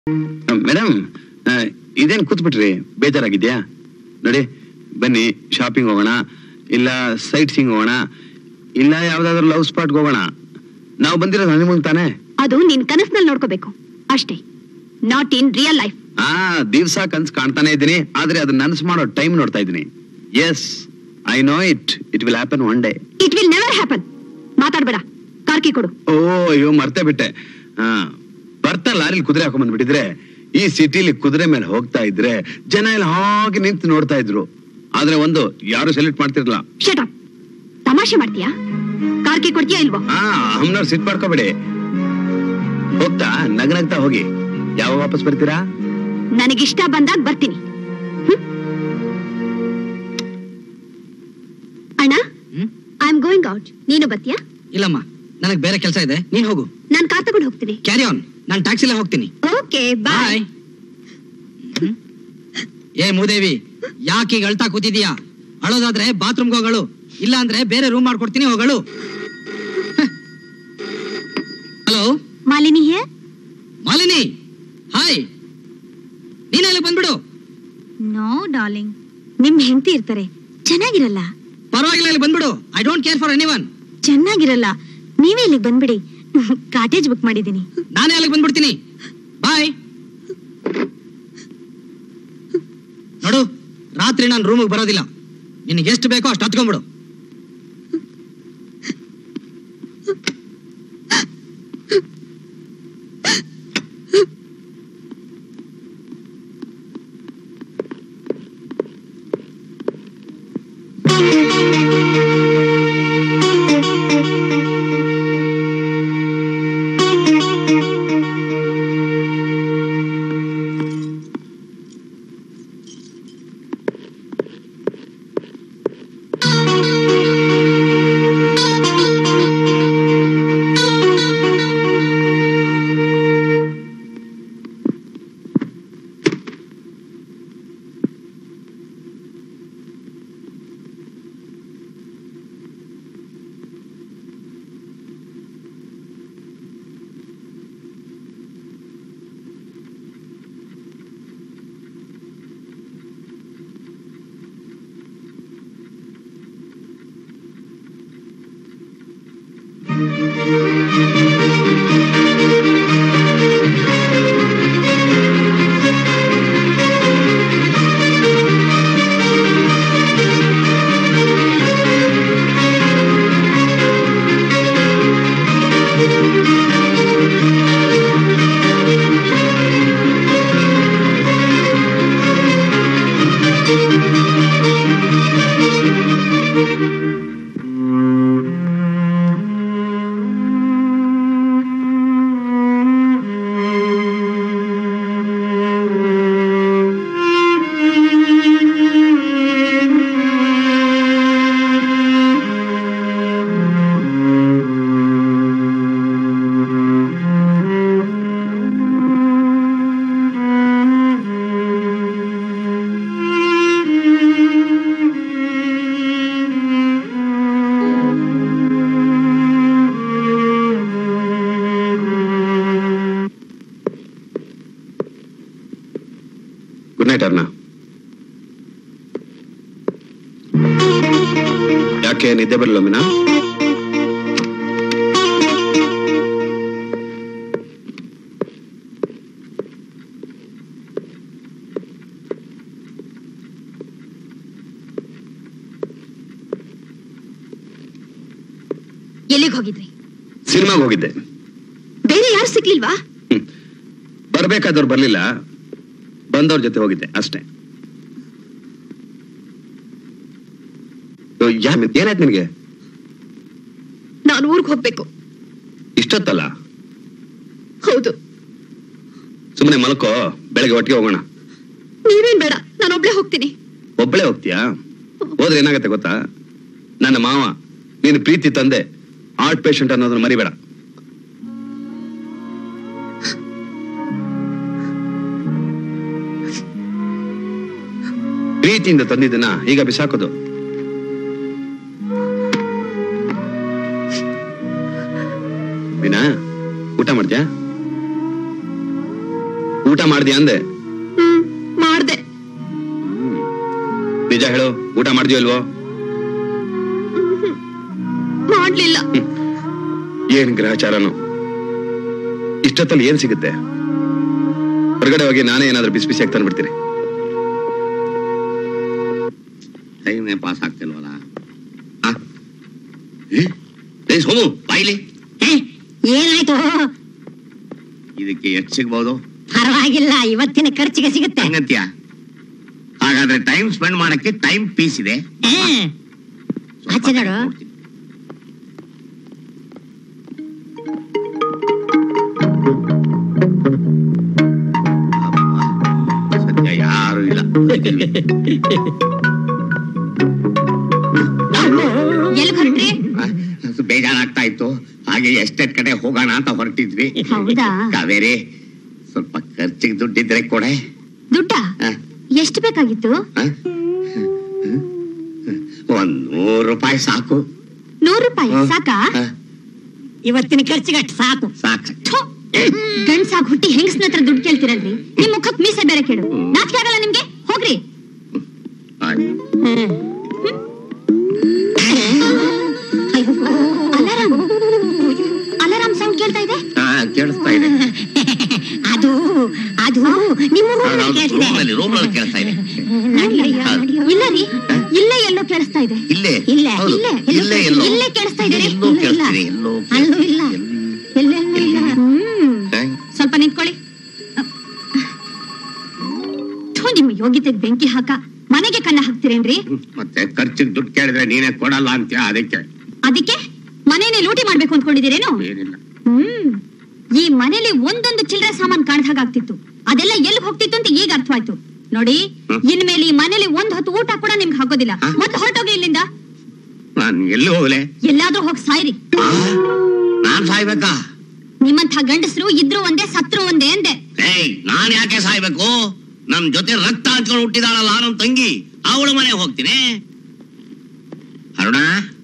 Madam ಇದೇನ್ ಕೂತ್ಬಿಟ್ರಿ ಬೇಜಾರಾಗಿದ್ಯಾ ನೋಡಿ ಬನ್ನಿ ಶಾಪಿಂಗ್ ಹೋಗೋಣ ಇಲ್ಲ ಸೈಟ್ ಸೀಂಗ್ ಹೋಗೋಣ ಇಲ್ಲ ಯಾವ್ದಾದ್ರು ಲವ್ ಸ್ಪಾಟ್ಗೆ ಹೋಗೋಣ ನಾವು ಬಂದಿರೋದು ಹನಿಮೂನ್ ತಾನೇ ಅದು ನಿನ್ ಕನಸ್ನಲ್ಲಿ ನೋಡ್ಕೋಬೇಕು ಅಷ್ಟೇ ನಾಟ್ ಇನ್ ರಿಯಲ್ ಲೈಫ್ ಆ ದಿವ್ಸ ಕನ್ಸ್ ಕಾಣ್ತಾನೆ ಇದ್ದೀನಿ ಆದ್ರೆ ಅದನ್ನ ನನ್ಸ್ ಮಾಡೋ ಟೈಮ್ ನೋಡ್ತಾ ಇದ್ದೀನಿ yes I know it it will happen one day it will never happen ಮಾತಾಡ್ಬೇಡ ಕಾರ್ಕಿ ಕೊಡು ಓ ಅಯ್ಯೋ ಮರ್ತೇ ಬಿಟ್ಟೆ ಆ, ಬರ್ತಾ ಲಾರಿಲಿ ಕುದುರೆ ಹಾಕೊಂಡ್ ಬಂದ್ಬಿಟ್ಟಿದ್ರೆ ಈ ಸಿಟಿಲಿ ಕುದುರೆ ಮೇಲೆ ಹೋಗ್ತಾ ಇದ್ರೆ ಜನ ಎಲ್ಲ ಹಾಗೆ ನಿಂತು ನೋಡ್ತಾ ಇದ್ರು ಆದ್ರೆ ಒಂದು ಯಾರು ಸೆಲೆಕ್ಟ್ ಮಾಡ್ತಿರ್ಲಿಲ್ಲ ಶಟ್ ಅಪ್ ತಮಾಷೆ ಮಾಡ್ತೀಯಾ ಕಾರ್ಕಿ ಕೊಡ್ತೀಯಾ ಇಲ್ವೋ ಆ ಅಮ್ಮನವ್ರು ಸಿಟ್ ಮಾಡ್ಕೋಬೇಡಿ ಹೋಗ್ತಾ ನಗನಗ್ತಾ ಹೋಗಿ ಯಾವ ವಾಪಸ್ ಬರ್ತೀರಾ ನನಗಿಷ್ಟ ಬಂದಾಗ ಬರ್ತೀನಿ ಹ್ಮ್? ಅಣ್ಣ ಹ್ಮ್? ಐ ಆಮ್ ಗೋಯಿಂಗ್ ಔಟ್ ನೀನು ಬರ್ತೀಯಾ ಇಲ್ಲಮ್ಮ ನನಗೆ ಬೇರೆ ಕೆಲಸ ಇದೆ ನೀನ್ ಹೋಗು ನಾನು ಕಾರ್ ತಗೊಂಡು ಹೋಗ್ತೀನಿ ಕ್ಯಾರಿ ಆನ್ ನಾನು ಟ್ಯಾಕ್ಸಿಲೇ ಹೋಗ್ತೀನಿ ಓಕೆ ಬಾಯ್ ಬಾಯ್ ಏ ಮೂದೇವಿ ಯಾಕೆ ಈಗ ಅಳ್ತಾ ಕೂತಿದೀಯಾ ಅಳೋದಾದ್ರೆ ಬಾತ್ರೂಮ್ಗೆ ಹೋಗಳು ಇಲ್ಲ ಅಂದ್ರೆ ಬೇರೆ ರೂಮ್ ಮಾಡ್ಕೊಡ್ತೀನಿ ಹೋಗಳು hello Malini here Malini hi ನೀನಲ್ಲಿ ಬಂದ್ಬಿಡು ನೋ ಡಾರ್ಲಿಂಗ್ ನಿಮ್ ಹೆಂಡತಿ ಇರ್ತಾರೆ ಚೆನ್ನಾಗಿರಲ್ಲ ಪರವಾಗಿಲ್ಲ ಇಲ್ಲಿ ಬಂದ್ಬಿಡು I don't care for anyone ಚೆನ್ನಾಗಿರಲ್ಲ ನೀವೇ ಇಲ್ಲಿಗೆ ಬಂದ್ಬಿಡಿ ಕಾಟೇಜ್ ಬುಕ್ ಮಾಡಿದ್ದೀನಿ ನಾನೇ ಅಲ್ಲಿಗೆ ಬಂದ್ಬಿಡ್ತೀನಿ ಬಾಯ್ ನೋಡು ರಾತ್ರಿ ನಾನು ರೂಮಿಗೆ ಬರೋದಿಲ್ಲ ನಿನಗೆ ಎಷ್ಟು ಬೇಕೋ ಅಷ್ಟು ಹತ್ಕೊಂಡ್ಬಿಡು ಗುಡ್ ನೈಟ್ ಅರ್ಣ ಯಾಕೆ ನಿದ್ದೆ ಬರಲ್ಲ ಮೀನಾ ಎಲ್ಲಿಗೆ ಹೋಗಿದ್ರಿ ಸಿನಿಮಾಗೆ ಹೋಗಿದ್ದೆ ಬೇರೆ ಯಾರು ಸಿಗ್ಲಿಲ್ವಾ ಹ್ಮ್. ಬರ್ಬೇಕಾದವ್ರು ಬರ್ಲಿಲ್ಲ ಬಂದವ್ರ ಜೊತೆ ಹೋಗಿದ್ದೆ ಅಷ್ಟೇ ಓ, ಯಾ ಏನಾಯ್ತು ನಿನಗೆ ನಾನು ಊರ್ಗ್ ಹೋಗ್ಬೇಕು ಇಷ್ಟೊತ್ತಲ್ಲ ಹೌದು ಸುಮ್ಮನೆ ಮಲ್ಕೋ ಬೆಳಗ್ಗೆ ಒಟ್ಟಿಗೆ ಹೋಗೋಣ ನೀವೇನ್ ಬೇಡ ನಾನು ಒಬ್ಳೆ ಹೋಗ್ತೀನಿ ಒಬ್ಬಳೇ ಹೋಗ್ತೀಯಾ ಹೋದ್ರೆ ಏನಾಗತ್ತೆ ಗೊತ್ತಾ ನನ್ನ ಮಾವ ನೀನು ಪ್ರೀತಿ ತಂದೆ ಆರ್ಟ್ ಪೇಷಂಟ್ ಅನ್ನೋದನ್ನ ಮರಿಬೇಡ ಪ್ರೀತಿಯಿಂದ ತಂದಿದ್ದನ್ನ ಈಗ ಬಿಸಾಕೋದು ವಿನಾ ಊಟ ಮಾಡ್ತೀಯಾ ಊಟ ಊಟ ಮಾಡ್ದ್ಯಾ ಅಂದೆ ಹ್ಮ್ ಮಾಡ್ದೆ ನಿಜ ಹೇಳು ಊಟ ಮಾಡ್ದ್ಯೋ ಇಲ್ವೋ ಮಾಡ್ಲಿಲ್ಲ ಏನ್ ಗ್ರಹಚಾರನು ಇಷ್ಟೊತ್ತಲ್ಲಿ ಏನ್ ಸಿಗುತ್ತೆ ಹೊರಗಡೆ ಹೋಗಿ ನಾನೇ ಏನಾದ್ರೂ ಬಿಸಿ ಬಿಸಿ ಆಗ್ತಾನೆ ಬಿಡ್ತೀನಿ ಟೈಮೇ ಪಾಸ್ ಆಗ್ತಿಲ್ವಲ್ಲ ಆ? ಏ? ಏ ಸೋಮು ಬಾಯಿಲಿ ಏನಾಯ್ತು ಇದಕ್ಕೆ ಎಷ್ಟು ಸಿಗ್ಬೋದು ಪರವಾಗಿಲ್ಲ ಇವತ್ತಿನ ಖರ್ಚಿಗೆ ಸಿಗುತ್ತೆ ಹಂಗಂತ್ಯ ಹಾಗಾದ್ರೆ ಟೈಮ್ ಸ್ಪೆಂಡ್ ಮಾಡಕ್ಕೆ ಟೈಮ್ ಪೀಸ್ ಇದೆ ಆ, ಸ್ವಲ್ಪ ಆಚೆ ನೋಡು. ನೋಡ್ತೀನಿ. ಅಬ್ಬಾ, ಸದ್ಯ ಯಾರು ಇಲ್ಲ ಎಲ್ಲಿ ಹೊರಟ್ರಿ ಆ, ಅದು ಬೇಜಾರಾಗ್ತಾ ಇತ್ತು ಹಾಗೆ ಎಸ್ಟೇಟ್ ಕಡೆ ಹೋಗೋಣ ಅಂತ ಹೊರಟಿದ್ವಿ ಹೌದಾ? ಕಾವೇರಿ ಸ್ವಲ್ಪ ಖರ್ಚಿಗೆ ದುಡ್ಡಿದ್ರೆ ಕೊಡೆ ದುಡ್ಡ ಆ, ಎಷ್ಟು ಬೇಕಾಗಿತ್ತು ಆ? ಒಂದ್ ನೂರು ರೂಪಾಯಿ ಸಾಕು ನೂರು ರೂಪಾಯಿ ಸಾಕಾ ಆ, ಇವತ್ತಿನ ಖರ್ಚಿಗೆ ಅಷ್ಟು ಸಾಕು ಸಾಕು ಥು, ಗಂಡ್ಸಾಗ್ ಹುಟ್ಟಿ ಹೆಂಗಸ್ನ ಹತ್ರ ದುಡ್ಡು ಕೇಳ್ತಿರಲ್ರಿ ನಿಮ್ ಮುಖಕ್ ಮೀಸೆ ಬೇರೆ ಕೇಳು ನಾಚಿಕೆ ಆಗಲ್ಲ ನಿಮ್ಗೆ ಹೋಗ್ರಿ ಆಯ್ತು. ಅಲಾರಾಮ್ ಅಲಾರಾಮ್ ಸೌಂಡ್ ಕೇಳ್ತಾ ಇದೆ ಆ, ಕೇಳಿಸ್ತಾ ಇದೆ ಅದು ಅದು ನಿಮ್ಮ ರೂಮಲ್ಲಿ ಕೇಳ್ತಿದೆ. ರೂಮಲ್ಲಿ ರೂಮಲ್ಲಿ ಕೇಳ್ತಾ ಇದೆ ನಡಿಯಯ್ಯ, ನಡಿಯೋ. ಇಲ್ಲ ರೀ ಇಲ್ಲೇ ಎಲ್ಲೋ ಕೇಳಿಸ್ತಾ ಇದೆ ಇಲ್ಲೇ ಇಲ್ಲೇ, ಹೌದು. ಇಲ್ಲೇ, ಇಲ್ಲೇ ಎಲ್ಲೋ ಇಲ್ಲೇ ಕೇಳಿಸ್ತಾ ಇದೆ ರೀ. ಎಲ್ಲೋ ಇಲ್ಲ, ಇಲ್ಲ. ಕೇಳಿಸ್ತಿದೆ ಎಲ್ಲೋ ಅಲ್ಲೂ ಇಲ್ಲ. ಕೇಳಿಸ್ತಿದೆ. ಎಲ್ಲೆಲ್ಲೂ ಇಲ್ಲ. ಹ್ಮ್ ಆ? ಸ್ವಲ್ಪ ನಿಂತ್ಕೊಳ್ಳಿ ಥು, ನಿಮ್ ಯೋಗ್ಯತೆ ಬೆಂಕಿ ಹಾಕ ಮನೆಗೆ ಕನ್ನ ಹಾಕ್ತಿರೇನ್ರಿ ಮತ್ತೆ ಖರ್ಚಿಗೆ ದುಡ್ಡು ಕೇಳಿದ್ರೆ ನೀನೇ ಕೊಡಲ್ಲ ಅಂತ್ಯ ಅದಕ್ಕೆ ಅದಕ್ಕೆ ಮನೇನೆ ಲೂಟಿ ಮಾಡ್ಬೇಕು ಅಂದ್ಕೊಂಡಿದ್ದೀರೇನು ಏನಿಲ್ಲ ಹ್ಮ್ ಈ ಮನೇಲಿ ಒಂದೊಂದು ಚಿಲ್ಲರೆ ಸಾಮಾನ್ ಕಾಣ್ದಾಗ ಆಗ್ತಿತ್ತು ಅದೆಲ್ಲ ಎಲ್ಲಿ ಹೋಗ್ತಿತ್ತು ಅಂತ ಈಗ ಅರ್ಥವಾಯ್ತು ನೋಡಿ ಹ್ಮ್. ಇನ್ಮೇಲೆ ಈ ಮನೇಲಿ ಒಂದ್ ಹೊತ್ತು ಊಟ ಕೂಡ ನಿಮ್ಗೆ ಹಾಕೋದಿಲ್ಲ ಹ? ಮತ್ತೆ ಹೊರಟೋಗಿ ಇಲ್ಲಿಂದ ನಾನು ಎಲ್ಲಿ ಹೋಗ್ಲೆ ಎಲ್ಲಾದ್ರೂ ಹೋಗಿ ಸಾಯ್ರಿ ಆ? ನಾನ್ ಸಾಯ್ಬೇಕಾ ನಿಮ್ಮಂಥ ಗಂಡಸರು ಇದ್ರು ಒಂದೇ ಸತ್ರು ಒಂದೇ ಅಂದೆ ಏಯ್ ನಾನ್ ಯಾಕೆ ಸಾಯ್ಬೇಕು ನಮ್ ಜೊತೆ ರಕ್ತ ಹಂಚ್ಕೊಂಡು ಹುಟ್ಟಿದಾಳಲ್ಲ ನಮ್ ತಂಗಿ ಅವಳ ಮನೆ ಹೋಗ್ತೀನಿ ಅರುಣ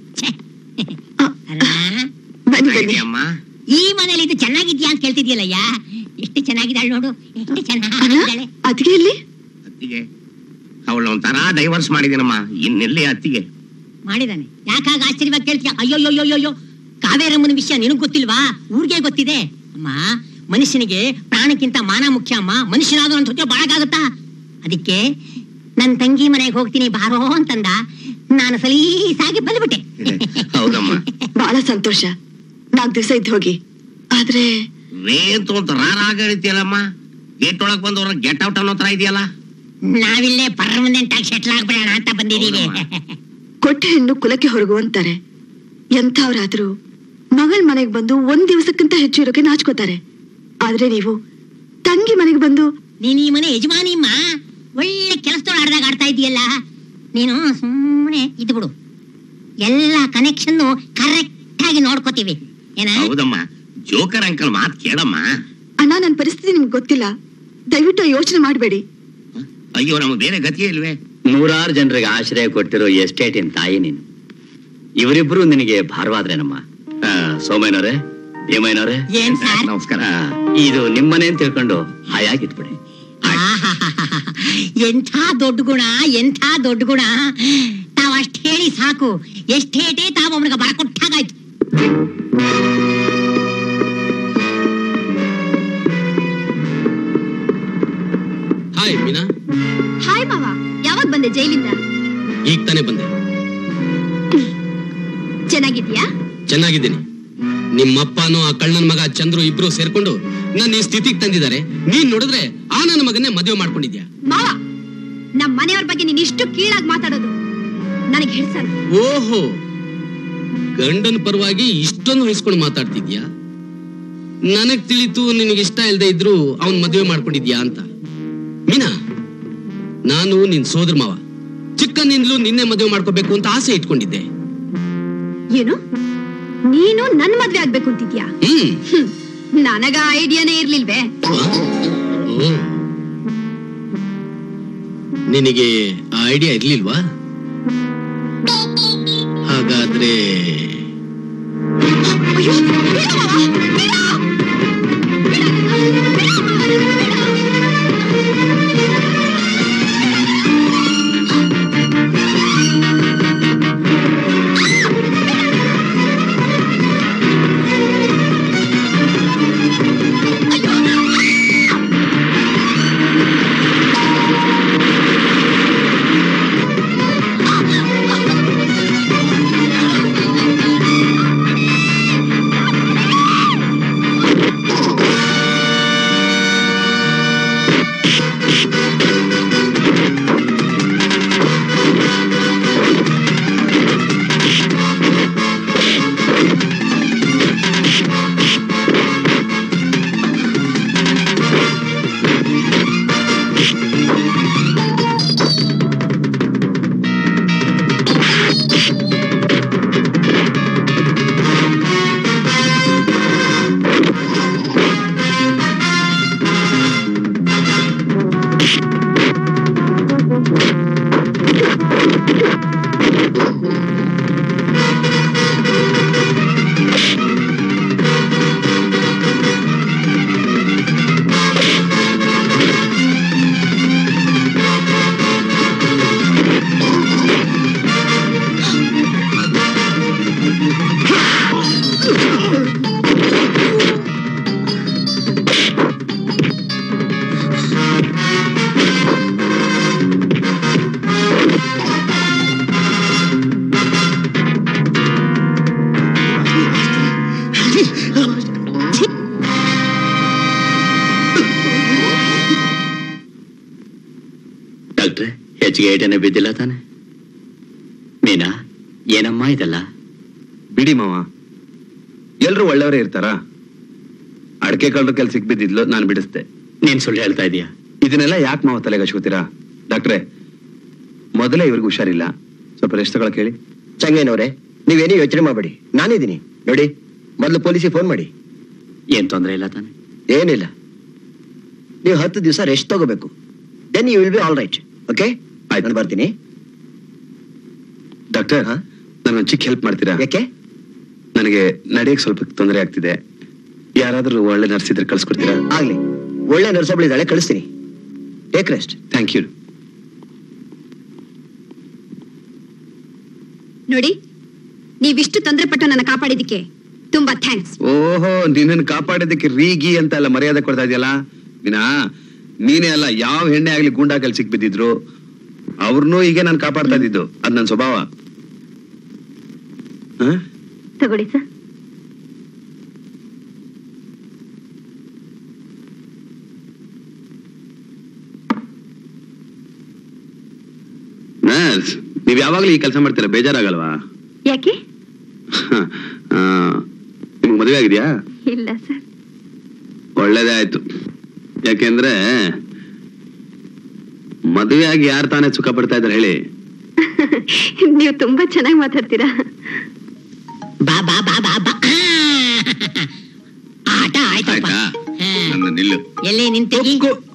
ಅಲ್ಲ, ಅಮ್ಮ ಈ ಮನೇಲಿ ಇದು ಚೆನ್ನಾಗಿದ್ಯಾ ಅಂತ ಕೇಳ್ತಿದ್ಯಲ್ಲಯ್ಯ ಎಷ್ಟು ಚೆನ್ನಾಗಿದ್ದಾಳೆ ನೋಡು ಎಷ್ಟು ಚೆನ್ನಾಗಿದ್ದಾಳೆ ಅದ್ಗೆ ಇಲ್ಲಿ ಅತ್ತಿಗೆ ಅವಳ ಒಂಥರ ಡೈವರ್ಸ್ ಮಾಡಿದೀನಮ್ಮ ಇನ್ನೆಲ್ಲಿ ಅತ್ತಿಗೆ ಮಾಡಿದಾನೆ ಯಾಕಾಗ ಆಶ್ಚರ್ಯವಾಗಿ ಕೇಳ್ತೀಯ ಅಯ್ಯೋ ಅಯ್ಯೋ ಅಯ್ಯೋ ಅಯ್ಯೋ ಕಾವೇರಮ್ಮನ ವಿಷಯ ನಿನಗ್ ಗೊತ್ತಿಲ್ವಾ ಊರಿಗೆ ಗೊತ್ತಿದೆ ಅಮ್ಮ ಮನುಷ್ಯನಿಗೆ ಪ್ರಾಣಕ್ಕಿಂತ ಮಾನ ಮುಖ್ಯ ಅಮ್ಮ ಮನುಷ್ಯನಾದ್ರು ಅಂತ ಹೊಟ್ಟೆ ಬಾಳಕಾಗತ್ತಾ ಅದಕ್ಕೆ ನನ್ ತಂಗಿ ಮನೆಗೆ ಹೋಗ್ತೀನಿ ಬಾರೋ ಅಂತಂದ ನಾನು ಸಲೀಸಾಗಿ ಬಂದ್ಬಿಟ್ಟೆ ಹೌದಮ್ಮ ಬಹಳ ಸಂತೋಷ ನಾಲ್ಕು ದಿವಸ ಇದ್ದು ಹೋಗಿ ಆದ್ರೆ ರೇತು ಅಂತ ರಾರಾಗ ಹೇಳ್ತೀಯಲ್ಲಮ್ಮ ಗೇಟ್ ಒಳಗ್ ಬಂದವ್ರ ಗೆಟ್ ಔಟ್ ಅನ್ನೋ ತರ ಇದೆಯಲ್ಲ ನಾವಿಲ್ಲೇ ಪರ್ಮನೆಂಟ್ ಆಗಿ ಸೆಟ್ಲ್ ಆಗ್ಬಿಡೋಣ ಅಂತ ಬಂದಿದೀವಿ ಕೊಟ್ಟ ಹೆಣ್ಣು ಕುಲಕ್ಕೆ ಹೊರಗು ಅಂತಾರೆ ಎಂಥವ್ರಾದ್ರೂ ಮಗಳ ಮನೆಗೆ ಬಂದು ಒಂದ್ ದಿವಸಕ್ಕಿಂತ ಹೆಚ್ಚು ಇರೋಕೆ ನಾಚ್ಕೋತಾರೆ ಆದ್ರೆ ನೀವು ತಂಗಿ ಮನೆಗೆ ಬಂದು ನೀನ್ ಈ ಮನೆ ಯಜಮಾನಿಮ್ಮ ಒಳ್ಳೆ ಕೆಲಸದೊಳ ಆಡ್ದಾಗ ಆಡ್ತಾ ಇದೀಯಲ್ಲ ನೀನು ಸುಮ್ಮನೆ ಇದ್ದು ಬಿಡು ಎಲ್ಲ ಕನೆಕ್ಷನ್ ಕರೆಕ್ಟ್ ಆಗಿ ನೋಡ್ಕೋತೀವಿ ಏನ ಹೌದಮ್ಮ ಜೋಕರ್ ಅಂಕಲ್ ಮಾತ್ ಕೇಳಮ್ಮ ಅಣ್ಣ ನನ್ನ ಪರಿಸ್ಥಿತಿ ನಿಮ್ಗೆ ಗೊತ್ತಿಲ್ಲ ದಯವಿಟ್ಟು ಯೋಚನೆ ಮಾಡಬೇಡಿ ಅಯ್ಯೋ ನಮ್ಗೆ ಬೇರೆ ಗತಿಯೇ ಇಲ್ವೇ ನೂರಾರು ಜನರಿಗೆ ಆಶ್ರಯ ಕೊಟ್ಟಿರೋ ಎಸ್ಟೇಟಿನ ತಾಯಿ ನೀನು ಇವರಿಬ್ರು ನಿನಗೆ ಭಾರವಾದ್ರೇನಮ್ಮ ಆ, ಸೋಮಯ್ಯನವ್ರೆ ಏಮಯ್ಯನವ್ರೆ ಏನ್ ಸರ್ ನಮಸ್ಕಾರ ಆ, ಇದು ನಿಮ್ಮನೆ ಅಂತ ತಿಳ್ಕೊಂಡು ಹಾಯಾಗಿಟ್ಬಿಡಿ ಆಹಾಹಾಹಾಹಾ. ಎಂಥ ದೊಡ್ಡ ಗುಣ ಎಂಥ ದೊಡ್ಡ ಗುಣ ತಾವ್ ಅಷ್ಟ್ ಹೇಳಿ ಸಾಕು ಎಷ್ಟೇಟೇ ತಾವ್ ಅವನಿಗೆ ಬರ್ಕೊಟ್ಟಾಗಾಯ್ತು ಹಾಯ್ ಮೀನಾ ಹಾಯ್ ಮಾವ ಯಾವಾಗ ಬಂದೆ ಜೈಲಿಂದ ಈಗ ತಾನೇ ಬಂದೆ ಚೆನ್ನಾಗಿದ್ಯಾ ಚೆನ್ನಾಗಿದ್ದೀನಿ ನಿಮ್ಮಪ್ಪನೂ ಆ ಕಳ್ಳನ ಮಗ ಚಂದ್ರು ಇಬ್ರು ಸೇರ್ಕೊಂಡು ನನ್ನ ಈ ಸ್ಥಿತಿಗೆ ತಂದಿದ್ದಾರೆ ನೀನ್ ನೋಡಿದ್ರೆ ಆ ನನ್ನ ಮಗನ್ನೇ ಮದುವೆ ಮಾಡ್ಕೊಂಡಿದ್ಯಾ ಮಾವ ನಮ್ ಮನೆಯವ್ರ ಬಗ್ಗೆ ನೀನ್ ಇಷ್ಟು ಕೀಳಾಗಿ ಮಾತಾಡೋದು ನನಗೆ ಹಿಡ್ಸಲ್ಲ ಓಹೋ ಗಂಡನ ಪರವಾಗಿ ಇಷ್ಟೊಂದು ವಹಿಸ್ಕೊಂಡು ಮಾತಾಡ್ತಿದ್ಯಾ ನನಗ್ ತಿಳಿತು ನಿನಗೆ ಇಷ್ಟ ಇಲ್ದೇ ಇದ್ರು ಅವನ್ ಮದುವೆ ಮಾಡ್ಕೊಂಡಿದ್ಯಾ ಅಂತ ಮೀನಾ ನಾನು ನಿನ್ ಸೋದರ ಮಾವ ಚಿಕ್ಕನಿಂದಲೂ ನಿನ್ನೆ ಮದುವೆ ಮಾಡ್ಕೋಬೇಕು ಅಂತ ಆಸೆ ಇಟ್ಕೊಂಡಿದ್ದೆ ಏನು ನೀನು ನನ್ ಮದ್ವೆ ಆಗ್ಬೇಕು ಅಂತಿದ್ಯಾ ಹ್ಮ್ ಹ್ಮ್. ನನಗ ಐಡಿಯಾನೇ ಇರ್ಲಿಲ್ವೇ ಓ. ನಿನಗೆ ಆ ಐಡಿಯಾ ಇರ್ಲಿಲ್ವಾ ಹಾಗಾದ್ರೆ ಅಯ್ಯೋ, ಬೇಡ ಮಾವ, ಬೇಡ! ಬೇಡ! ಬೇಡ ಮಾವ, ಬೇಡ! ಡಾಕ್ಟ್ರೆ ಹೆಚ್ಚಿಗೆ ಏಟೇನೆ ಬಿದ್ದಿಲ್ಲ ತಾನೆ ಮೀನಾ ಏನಮ್ಮ ಇದೆಲ್ಲ ಬಿಡಿ ಮಾವ ಎಲ್ರು ಒಳ್ಳೆಯವರೇ ಇರ್ತಾರಾ ಅಡಕೆ ಕಳ್ಳರ ಕೆಲ್ಸಕ್ಕೆ ಬಿದ್ದಿದ್ಲು ನಾನು ಬಿಡಿಸ್ದೆ ನೀನ್ ಸುಳ್ಳು ಹೇಳ್ತಾ ಇದೀಯಾ ಇದನ್ನೆಲ್ಲ ಯಾಕೆ ಮಾವ ತಲೆಗೆ ಹಚ್ಕೋತೀರಾ ಡಾಕ್ಟ್ರೆ ಮೊದಲೇ ಇವ್ರಿಗೆ ಹುಷಾರಿಲ್ಲ ಸ್ವಲ್ಪ ರೆಸ್ಟ್ ತಗೊಳಕ್ ಹೇಳಿ ಚಂಗೇನವ್ರೆ ನೀವೇನು ಯೋಚನೆ ಮಾಡಬೇಡಿ ನಾನಿದ್ದೀನಿ ನೋಡಿ ಮೊದಲು ಪೊಲೀಸಿಗೆ ಫೋನ್ ಮಾಡಿ ಏನ್ ತೊಂದ್ರೆ ಇಲ್ಲ ತಾನೆ ಏನಿಲ್ಲ ನೀವು ಹತ್ತು ದಿವಸ ರೆಸ್ಟ್ ತಗೋಬೇಕು then you will be all right okay ಆಯ್ತು. ನಾನು ಬರ್ತೀನಿ ಡಾಕ್ಟರ್ ಹಾ? ನನಗೊಂದು ಚಿಕ್ಕ ಹೆಲ್ಪ್ ಮಾಡ್ತೀರಾ ಯಾಕೆ ನನಗೆ ನಡೆಯಕ್ಕೆ ಸ್ವಲ್ಪ ತೊಂದರೆ ಆಗ್ತಿದೆ ಯಾರಾದ್ರೂ ಒಳ್ಳೆ ನರ್ಸ್ ಇದ್ರೆ ಕಳ್ಸ್ಕೊಡ್ತೀರಾ ಆಗ್ಲಿ ಒಳ್ಳೆ ನರ್ಸೊಬ್ಳಿದ್ದಾಳೆ ಕಳಿಸ್ತೀನಿ ಟೇಕ್ ರೆಸ್ಟ್ ಥ್ಯಾಂಕ್ ಯು ನೋಡಿ ನೀವಿಷ್ಟು ತೊಂದರೆ ಪಟ್ಟು ನನ್ನ ಕಾಪಾಡಿದ್ದಕ್ಕೆ ತುಂಬಾ ಥ್ಯಾಂಕ್ಸ್ ಓಹೋ ನಿನ್ನನ್ನು ಕಾಪಾಡೋದಕ್ಕೆ ರೀಗಿ ಅಂತ ಎಲ್ಲ ಮರ್ಯಾದೆ ಕೊಡ್ತಾ ಇದೆಯಲ್ಲ ವಿನಾ ನೀನೇ ಅಲ್ಲ ಯಾವ ಹೆಣ್ಣೆ ಆಗ್ಲಿ ಗೂಂಡಾ ಕೆಲ್ಸಕ್ಕೆ ಬಿದ್ದಿದ್ರು ಅವ್ರನ್ನೂ ಹೀಗೆ ನಾನು ಕಾಪಾಡ್ತಾ ಇದ್ದಿದ್ದು ಅದ್ ನನ್ನ ಸ್ವಭಾವ ಹ? ತಗೊಳ್ಳಿ ಸರ್ ನರ್ಸ್ ನೀವ್ ಯಾವಾಗ್ಲೂ ಈ ಕೆಲಸ ಮಾಡ್ತೀರಾ ಬೇಜಾರಾಗಲ್ವಾ ಯಾಕೆ ಆ, ನಿಮ್ಗ್ ಮದುವೆ ಆಗಿದ್ಯಾ ಇಲ್ಲ ಸರ್ ಒಳ್ಳೇದೇ ಆಯ್ತು ಯಾಕೆಂದ್ರೆ ಮದುವೆ ಆಗಿ ಯಾರು ತಾನೇ ಸುಖ ಪಡ್ತಾ ಇದ್ದಾರೆ ಹೇಳಿ ನೀವು ತುಂಬಾ ಚೆನ್ನಾಗಿ ಮಾತಾಡ್ತೀರಾ ಬಾ ಬಾ ಬಾ ಬಾ ಬಾ ಆ, ಆಟ ಆಯ್ತಪ್ಪ ಆಯ್ತಾ ಹಾ. ನನ್ನ ನಿಲ್ಲು ಎಲ್ಲಿ ನಿಂತೆಗಿ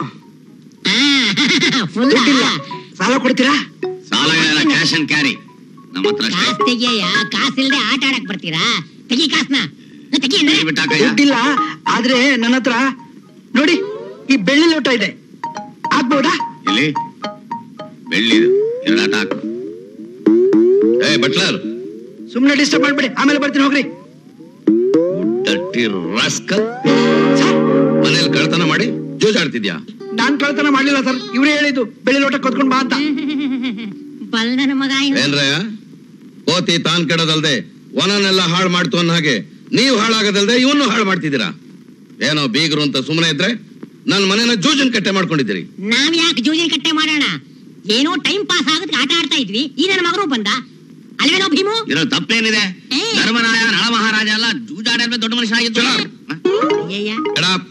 ಫುಲ್ ಸಾಲ ಕೊಡ್ತೀರಾ ಸಾಲ ಕ್ಯಾಶ್ ಅಂಡ್ ಕ್ಯಾರಿ ನಮ್ಮ ಹತ್ರ ಅಷ್ಟೇ ಕಾಸ್ ತೆಗಿಯಯ್ಯ ಕಾಸಿಲ್ದೆ ಆಟ ಆಡಕ್ ಬರ್ತೀರಾ ತೆಗಿ ಕಾಸ್ನ ತೆಗಿ ಅಂದ್ರೆ ಕೈ ಬಿಟ್ಟಾಕಯ್ಯ. ದುಡ್ಡಿಲ್ಲ ಆದ್ರೆ ನನ್ನ ಹತ್ರ ನೋಡಿ ಈ ಬೆಳ್ಳಿ ಲೋಟ ಇದೆ ಆಗ್ಬೋದಾ ಇಲ್ಲಿ ಬೆಳ್ಳಿ ಎರಡು ಆಟ ಹಾಕು ಏ ಬಟ್ಲರ್ ಸುಮ್ನೆ ಡಿಸ್ಟರ್ಬ್ ಮಾಡ್ಬೇಡಿ ಆಮೇಲೆ ಬರ್ತೀನಿ ಹೋಗ್ರಿ ಡರ್ಟಿ ರಾಸ್ಕಲ್ ಮನೇಲಿ ಕಳ್ತನ ಮಾಡಿ ಜೂಜಾಡ್ತಿದ್ಯಾ ನಾನ್ ಕಳ್ತನ ಮಾಡ್ಲಿಲ್ಲ ಸರ್ ಇವರೇ ಹೇಳಿದ್ದು ಬೆಳ್ಳಿ ಲೋಟ ಕತ್ಕೊಂಡ್ ಬಾ ಅಂತ ಬಲ್ ನನ್ನ ಮಗ ಇನ್ನು. ಏನ್ರಯ್ಯ ಕೋತಿ ತಾನ್ ಕೆಡೋದಲ್ದೆ ವನನೆಲ್ಲ ಹಾಳು ಮಾಡ್ತು ಅನ್ನೋ ಹಾಗೆ ನೀವು ಹಾಳಾಗೋದಲ್ದೆ ಇವನು ಹಾಳು ಮಾಡ್ತಿದ್ದೀರಾ ಏನೋ ಬೀಗರು ಅಂತ ಸುಮ್ಮನೆ ಇದ್ರೆ ನನ್ನ ಮನೇನ ಜೂಜನ್ ಕಟ್ಟೆ ಮಾಡ್ಕೊಂಡಿದ್ದೀರಿ ನಾವ್ ಯಾಕೆ ಜೂಜಿನ ಕಟ್ಟೆ ಮಾಡೋಣ ಏನೋ ಟೈಮ್ ಪಾಸ್ ಆಗೋದಕ್ಕೆ ಆಟ ಆಡ್ತಾ ಇದ್ವಿ ಈ ನನ್ನ ಮಗನು ಬಂದ ಅಲ್ವೇನೋ ಭೀಮು ಇರೋ ತಪ್ಪೇನಿದೆ ಏ. ಧರ್ಮರಾಯ ನಳ ಮಹಾರಾಜ ಅಲ್ಲ ಜೂಜಾಡ ದೊಡ್ಡ ಮನುಷ್ಯ ಆಗಿದ್ದು ಅಯ್ಯಯ್ಯ ಎಡಾಪ್.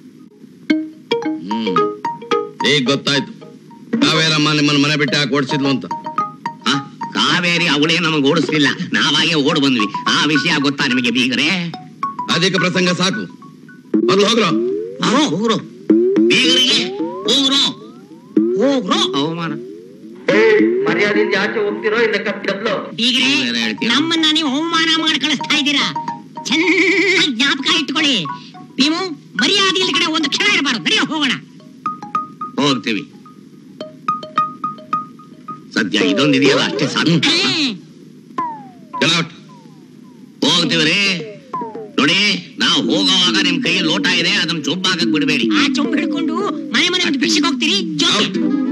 ಹ್ಮ್ ಈಗ ಗೊತ್ತಾಯ್ತು ಕಾವೇರಮ್ಮ ನಿಮ್ಮನ್ನ ಮನೆ ಬಿಟ್ಟು ಯಾಕೆ ಓಡಿಸಿದ್ಲು ಅಂತ ಆ, ಕಾವೇರಿ ಅವಳೇ ನಮಗೆ ಓಡಿಸ್ಲಿಲ್ಲ ನಾವಾಗೆ ಓಡ್ ಬಂದ್ವಿ ಆ ವಿಷಯ ಗೊತ್ತಾ ನಿಮಗೆ ಬೀಗರೇ ಅಧಿಕ ಪ್ರಸಂಗ ಸಾಕು ಮೊದಲು ಹೋಗ್ರು ಹೋಗ್ರು ಬೀಗರಿಗೆ ಹೋಗ್ರು ಹೋಗ್ರು ಅವಮಾನ ಮರ್ಯಾದಿಂದ ಆಚೆ ಹೋಗ್ತಿರೋ ಇಲ್ಲ ಕಪ್ಪಿಡಬ್ಲು ಬೀಗ್ರೆ ಬೇರೆ ಹೇಳ್ತೀರಾ? ನಮ್ಮನ್ನ ನೀವು ಅವಮಾನ ಮಾಡಿ ಕಳಿಸ್ತಾ ಇದ್ದೀರಾ ಚೆನ್ನಾಗಿ ಜ್ಞಾಪಕ ಇಟ್ಕೊಳ್ಳಿ ಭೀಮು ಮರ್ಯಾದೆ ಇಲ್ದ ಕಡೆ ಒಂದು ಕ್ಷಣ ಇರಬಾರ್ದು ನಡೆಯೋ ಹೋಗೋಣ ಹೋಗ್ತೀವಿ ಸದ್ಯ ಇದೊಂದಿದೆಯಲ್ಲ ಅಷ್ಟೇ ಸಾಕು ಔಟ್ ಹೋಗ್ತೀವಿ ರೀ ನೋಡಿ ನಾವು ಹೋಗೋವಾಗ ನಿಮ್ ಕೈ ಲೋಟ ಇದೆ ಅದನ್ನ ಚೊಬ್ಬಾಕಕ್ ಬಿಡಬೇಡಿ ಆ ಚೊಂಬು ಹಿಡ್ಕೊಂಡು ಮನೆ ಮನೆ ಬಿಟ್ಟು ಭಿಕ್ಷೆಗೆ ಹೋಗ್ತೀರಿ ಜೋಕೆ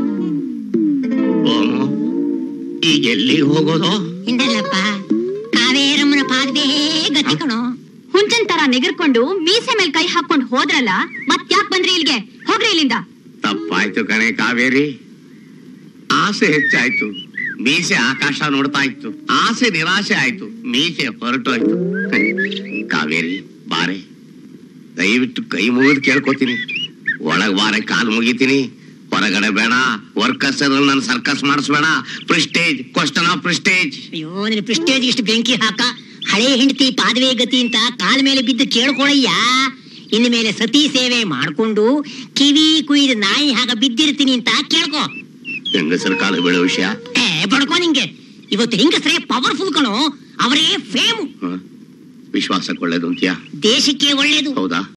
ಓಮು ಈಗ ಎಲ್ಲಿ ಹೋಗೋದು ಹಿಂದಲ್ಲಪ್ಪ ಕಾವೇರಮ್ಮನ ಪಾದವೇ ಗತಿ ಕಣೋ ಹುಂಚನ್ ತರ ನೆಗರ್ಕೊಂಡು ಮೀಸೆ ಮೇಲೆ ಕೈ ಹಾಕೊಂಡು ಹೋದ್ರಲ್ಲ ಮತ್ ಯಾಕ್ ಬಂದ್ರಿ ಇಲ್ಗೆ ಹೋಗ್ರಿ ಇಲ್ಲಿಂದ ತಪ್ಪಾಯ್ತು ಕಣೆ ಕಾವೇರಿ ಆಸೆ ಹೆಚ್ಚಾಯ್ತು ಮೀಸೆ ಆಕಾಶ ನೋಡ್ತಾ ಇತ್ತು ಆಸೆ ನಿರಾಶೆ ಆಯ್ತು ಮೀಸೆ ಹೊರಟೋಯ್ತು ಕಾವೇರಿ ಬಾರೆ ದಯವಿಟ್ಟು ಕೈ ಮುಗಿದು ಕೇಳ್ಕೊತೀನಿ ಒಳಗ್ ಬಾರೆ ಕಾಲು ಮುಗಿತೀನಿ ಹೊರಗಡೆ ಬೇಡ ವರ್ಕರ್ಸ್ ನನ್ನ ಸರ್ಕಸ್ ಮಾಡಿಸ್ಬೇಡ ಪ್ರಿಸ್ಟೇಜ್ ಕ್ವಶನ್ ಆಫ್ ಪ್ರಿಸ್ಟೇಜ್ ಅಯ್ಯೋ ನಿನ್ನ ಪ್ರಿಸ್ಟೇಜ್ ಇಷ್ಟು ಬೆಂಕಿ ಹಾಕ ಹಳೆ ಹೆಂಡತಿ ಪಾದವೆ ಗತಿ ಅಂತ ಕಾಲ ಮೇಲೆ ಬಿದ್ದು ಕೇಳ್ಕೊಳಯ್ಯ ಇನ್ನು ಮೇಲೆ ಸತಿ ಸೇವೆ ಮಾಡ್ಕೊಂಡು ಕಿವಿ ಕುಯ್ದು ನಾಯಿ ಹಾಗ ಬಿದ್ದಿರ್ತೀನಿ ಅಂತ ಕೇಳ್ಕೊ ಹೆಂಗಸರ ಕಾಲು ಬೀಳೋ ವಿಷಯ ಏ ಬಡ್ಕೊ ನಿಂಗೆ ಇವತ್ತು ಹೆಂಗಸ್ರೇ ಪವರ್ಫುಲ್ ಕಣೋ ಅವರೇ ಫೇಮು ಹ? ವಿಶ್ವಾಸಕ್ಕೆ ಒಳ್ಳೇದು ಅಂತ್ಯಾ ದೇಶಕ್ಕೆ ಒಳ್ಳೇದು ಹೌದಾ